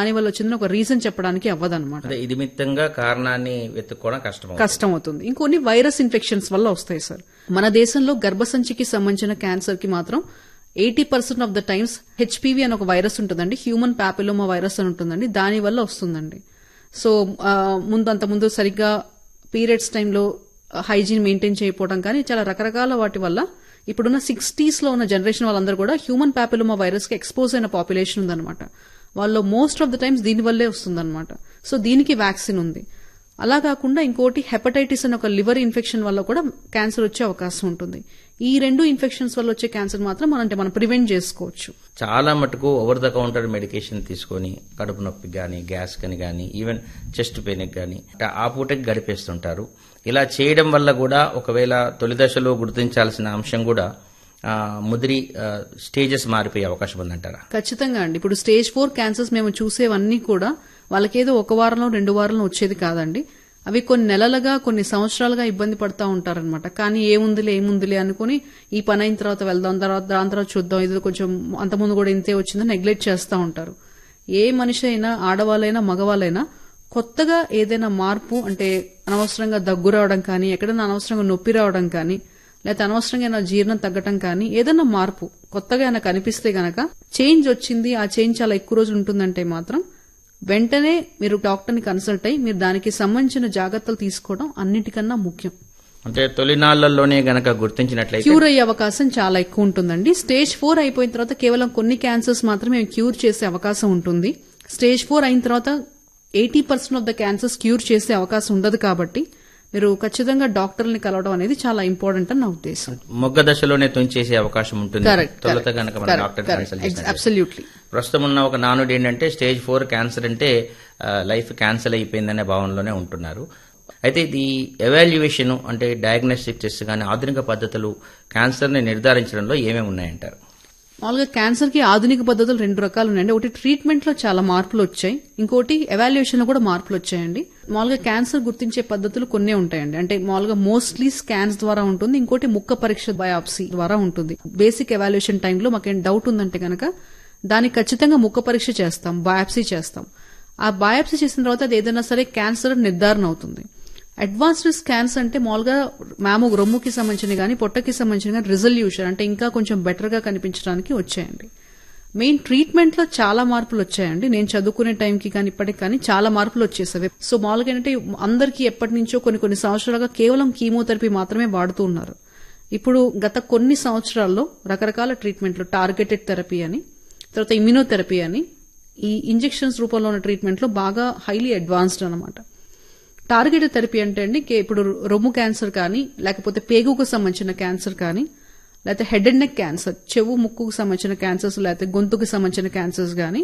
దాని వల్ల వచ్చిందని ఒక రీజన్ చెప్పడానికి అవ్వదన్నమాట అంటే ఇది మిత్తంగా కారణాన్ని వెతుక్కోవడం కష్టం కష్టం అవుతుంది ఇంకొన్ని వైరస్ ఇన్ఫెక్షన్స్ వల్ల వస్తాయి సార్ మన దేశంలో గర్భసంచికి సంబంధించిన క్యాన్సర్ కి మాత్రం eighty percent of the times HPV అని ఒక వైరస్ ఉంటుందండి హ్యూమన్ పాపిలోమా వైరస్ అని ఉంటుందండి దాని వల్ల వస్తుందండి సో ఆ, ముందు అంత ముందు సరిగ్గా పీరియడ్స్ టైంలో హైజీన్ మెయింటైన్ చేయకపోవడం కానీ చాలా రకరకాల వాటి వల్ల ఇప్పుడున్న సిక్స్టీస్ లో ఉన్న జనరేషన్ వాళ్ళందరూ కూడా హ్యూమన్ పాపిలోమా వైరస్ కి ఎక్స్పోజ్ అయిన పాపులేషన్ ఉందన్నమాట వాళ్ళు మోస్ట్ ఆఫ్ ద టైమ్స్ దీని వల్లే వస్తుందన్నమాట సో దీనికి వ్యాక్సిన్ ఉంది అలా కాకుండా ఇంకోటి హెపటైటిస్ అనే ఒక లివర్ ఇన్ఫెక్షన్ వల్ల కూడా క్యాన్సర్ వచ్చే అవకాశం ఉంటుంది ఈ రెండు ఇన్ఫెక్షన్స్ వల్ల వచ్చే క్యాన్సర్ మాత్రం మనం అంటే మనం ప్రివెంట్ చేసుకోవచ్చు చాలా మటుకు ఓవర్ ద కౌంటర్ మెడికేషన్ తీసుకొని కడుపు నొప్పి కానీ గ్యాస్ కని కానీ ఈవెన్ చెస్ట్ పెయిన్ కానీ ఆ పూటకి గడిపేస్తుంటారు ఇలా చేయడం వల్ల కూడా ఒకవేళ తొలి దశలో గుర్తించాల్సిన అంశం కూడా ఆ, ముదిరి ఆ, స్టేజెస్ మారిపోయే అవకాశం ఉందంటారా ఖచ్చితంగా అండి ఇప్పుడు స్టేజ్ ఫోర్ క్యాన్సర్స్ మేము చూసేవన్నీ కూడా వాళ్ళకేదో ఒక వారంలో రెండు వారంలో వచ్చేది కాదండి అవి కొన్ని నెలలుగా కొన్ని సంవత్సరాలుగా ఇబ్బంది పడతా ఉంటారనమాట కానీ ఏముందిలే ఏముందిలే అనుకుని ఈ పని అయిన తర్వాత వెళ్దాం తర్వాత దాని తర్వాత చూద్దాం ఇది కొంచెం అంతకుముందు కూడా ఇంతే వచ్చిందని నెగ్లెక్ట్ చేస్తూ ఉంటారు ఏ మనిషి అయినా ఆడవాళ్ళైనా మగవాళ్ళైనా కొత్తగా ఏదైనా మార్పు అంటే అనవసరంగా దగ్గు రావడం కానీ ఎక్కడైనా అనవసరంగా నొప్పి రావడం కానీ లేకపోతే అనవసరంగా ఏమైనా జీర్ణం తగ్గటం కానీ ఏదైనా మార్పు కొత్తగా ఏమైనా కనిపిస్తే గనక చేంజ్ వచ్చింది ఆ చేంజ్ చాలా ఎక్కువ రోజులు ఉంటుందంటే మాత్రం వెంటనే మీరు డాక్టర్ని కన్సల్ట్ అయ్యి మీరు దానికి సంబంధించిన జాగ్రత్తలు తీసుకోవడం అన్నిటికన్నా ముఖ్యం అంటే తొలినాళ్లలోనే గనక గుర్తించినట్లయితే క్యూర్ అయ్యే అవకాశం చాలా ఎక్కువ ఉంటుందండి స్టేజ్ ఫోర్ అయిపోయిన తర్వాత కేవలం కొన్ని క్యాన్సర్స్ మాత్రమే క్యూర్ చేసే అవకాశం ఉంటుంది స్టేజ్ ఫోర్ అయిన తర్వాత eighty percent of the cancers cure చేసే అవకాశం ఉండదు కాబట్టి మీరు ఖచ్చితంగా డాక్టర్ని కలవడం అనేది చాలా ఇంపార్టెంట్ అని నా ఉద్దేశం మొగ్గ దశలోనే తుంచేసే అవకాశం ఉంటుంది కరెక్ట్ తొలుత గనక మన డాక్టర్ కన్సల్ట్ చేసినట్లయితే. అబ్సల్యూట్లీ ప్రస్తుతం ఉన్న ఒక నానుడు ఏంటంటే స్టేజ్ ఫోర్ క్యాన్సర్ అంటే ఆ, లైఫ్ క్యాన్సర్ అయిపోయిందనే భావనలోనే ఉంటున్నారు అయితే ఇది ఎవాల్యుయేషన్ అంటే డయాగ్నోస్టిక్ టెస్ట్ కానీ ఆధునిక పద్ధతులు క్యాన్సర్ని నిర్ధారించడంలో ఏమేమి ఉన్నాయంటారు మామూలుగా క్యాన్సర్ కి ఆధునిక పద్ధతులు రెండు రకాలు ఉన్నాయండి ఒకటి ట్రీట్మెంట్ లో చాలా మార్పులు వచ్చాయి ఇంకోటి ఎవాల్యుయేషన్ లో కూడా మార్పులు వచ్చాయండి మామూలుగా క్యాన్సర్ గుర్తించే పద్ధతులు కొన్నే ఉంటాయండి అంటే మామూలుగా మోస్ట్లీ స్కాన్స్ ద్వారా ఉంటుంది ఇంకోటి ముక్క పరీక్ష బయాప్సీ ద్వారా ఉంటుంది బేసిక్ ఎవాల్యుయేషన్ టైంలో మాకేం డౌట్ ఉందంటే కనుక దానికి ఖచ్చితంగా ముక్క పరీక్ష చేస్తాం బయాప్సీ చేస్తాం ఆ బయాప్సీ చేసిన తర్వాత అది ఏదైనా సరే క్యాన్సర్ నిర్ధారణ అవుతుంది అడ్వాన్స్డ్ స్కాన్స్ అంటే మామూలుగా మ్యాము రొమ్ముకి సంబంధించిన కానీ పొట్టకి సంబంధించిన కానీ రిజల్యూషన్ అంటే ఇంకా కొంచెం బెటర్ గా కనిపించడానికి వచ్చాయండి మెయిన్ ట్రీట్మెంట్ లో చాలా మార్పులు వచ్చాయండి నేను చదువుకునే టైంకి కానీ ఇప్పటికి కానీ చాలా మార్పులు వచ్చేసాయి సో మామూలుగా ఏంటంటే అందరికీ ఎప్పటి నుంచో కొన్ని కొన్ని సంవత్సరాలుగా కేవలం కీమోథెరపీ మాత్రమే వాడుతూ ఉన్నారు ఇప్పుడు గత కొన్ని సంవత్సరాల్లో రకరకాల ట్రీట్మెంట్లు టార్గెటెడ్ థెరపీ అని తర్వాత ఇమ్యూనోథెరపీ అని ఈ ఇంజెక్షన్స్ రూపంలో ఉన్న ట్రీట్మెంట్లో బాగా హైలీ అడ్వాన్స్డ్ అనమాట టార్గెటెడ్ థెరపీ అంటే అండి కే- ఇప్పుడు రొమ్ము క్యాన్సర్ కానీ లేకపోతే పేగుకు సంబంధించిన క్యాన్సర్ కానీ లేకపోతే హెడ్ అండ్ నెక్ క్యాన్సర్ చెవు ముక్కుకు సంబంధించిన క్యాన్సర్స్ లేకపోతే గొంతుకు సంబంధించిన క్యాన్సర్స్ కానీ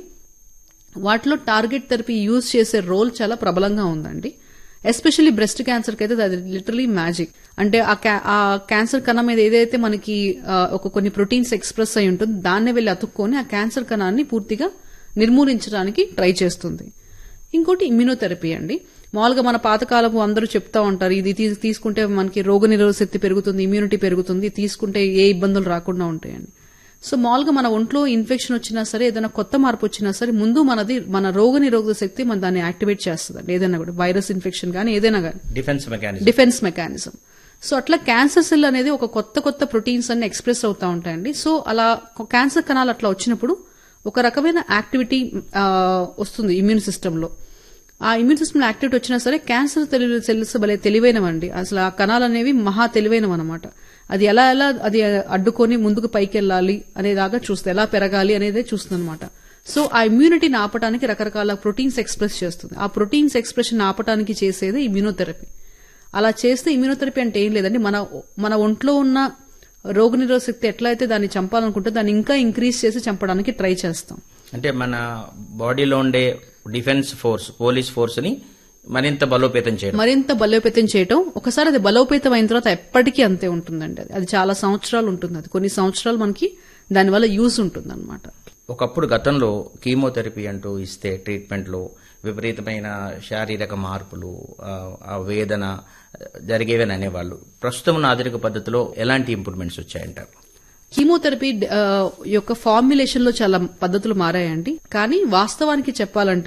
వాటిలో టార్గెట్ థెరపీ యూజ్ చేసే రోల్ చాలా ప్రబలంగా ఉందండి ఎస్పెషల్లీ బ్రెస్ట్ క్యాన్సర్ కి అయితే అది లిటరలీ మ్యాజిక్ అంటే ఆ క్యా- ఆ క్యాన్సర్ కణం మీద ఏదైతే మనకి ఆ, ఒక కొన్ని ప్రోటీన్స్ ఎక్స్ప్రెస్ అయి ఉంటుంది దాన్నే వెళ్ళి అతుక్కొని ఆ క్యాన్సర్ కణాన్ని పూర్తిగా నిర్మూలించడానికి ట్రై చేస్తుంది ఇంకోటి ఇమ్యూనోథెరపీ అండి మామూలుగా మన పాతకాలపు అందరూ చెప్తా ఉంటారు ఇది తీ- తీసుకుంటే మనకి రోగనిరోధక శక్తి పెరుగుతుంది ఇమ్యూనిటీ పెరుగుతుంది తీసుకుంటే ఏ ఇబ్బందులు రాకుండా ఉంటాయండి సో మామూలుగా మన ఒంట్లో ఇన్ఫెక్షన్ వచ్చినా సరే ఏదైనా కొత్త మార్పు వచ్చినా సరే ముందు మనది మన రోగ నిరోధక శక్తి మన దాన్ని యాక్టివేట్ చేస్తుంది ఏదైనా కూడా వైరస్ ఇన్ఫెక్షన్ కానీ ఏదైనా కానీ defence mechanism defence mechanism so అట్లా క్యాన్సర్ సెల్ అనేది ఒక కొత్త కొత్త ప్రోటీన్స్ అన్ని ఎక్స్ప్రెస్ అవుతా ఉంటాయండి సో అలా క్యాన్సర్ కణాలు అట్లా వచ్చినప్పుడు ఒక రకమైన యాక్టివిటీ ఆ, వస్తుంది ఇమ్యూన్ సిస్టంలో ఆ ఇమ్యూన్ సిస్టమ్ యాక్టివిటీ వచ్చినా సరే క్యాన్సర్ తెలివి సెల్స్ భలే తెలివైనవండి అసలు ఆ కణాలు అనేవి మహా తెలివైనవి అనమాట అది ఎలా ఎలా అది అడ్డుకొని ముందుకు పైకి వెళ్ళాలి అనేదాకా చూస్తుంది ఎలా పెరగాలి అనేది చూస్తుంది అనమాట సో ఆ ఇమ్యూనిటీని ఆపడానికి రకరకాల ప్రోటీన్స్ ఎక్స్ప్రెస్ చేస్తుంది ఆ ప్రోటీన్స్ ఎక్స్ప్రెషన్ ఆపడానికి చేసేది ఇమ్యూనోథెరపీ అలా చేస్తే ఇమ్యూనోథెరపీ అంటే ఏం లేదండి మన మన ఒంట్లో ఉన్న రోగనిరోధక శక్తి ఎట్లా అయితే దాన్ని చంపాలనుకుంటే దాన్ని ఇంకా ఇంక్రీజ్ చేసి చంపడానికి ట్రై చేస్తాం అంటే మన బాడీలో ఉండే డిఫెన్స్ ఫోర్స్ పోలీస్ ఫోర్స్ ని మరింత బలోపేతం చేయడం మరింత బలోపేతం చేయటం ఒకసారి అది బలోపేతం అయిన తర్వాత ఎప్పటికీ అంతే ఉంటుందండి అది అది చాలా సంవత్సరాలు ఉంటుంది అది కొన్ని సంవత్సరాలు మనకి దానివల్ల యూజ్ ఉంటుంది అనమాట ఒకప్పుడు గతంలో కీమోథెరపీ అంటూ ఇస్తే ట్రీట్మెంట్లో విపరీతమైన శారీరక మార్పులు ఆ, ఆ వేదన జరిగేవని అనేవాళ్ళు ప్రస్తుతం ఉన్న ఆధునిక పద్ధతిలో ఎలాంటి ఇంప్రూవ్మెంట్స్ వచ్చాయంటారు కీమోథెరపీ ఆ, యొక్క ఫార్ములేషన్ లో చాలా పద్ధతులు మారాయండి కానీ వాస్తవానికి చెప్పాలంటే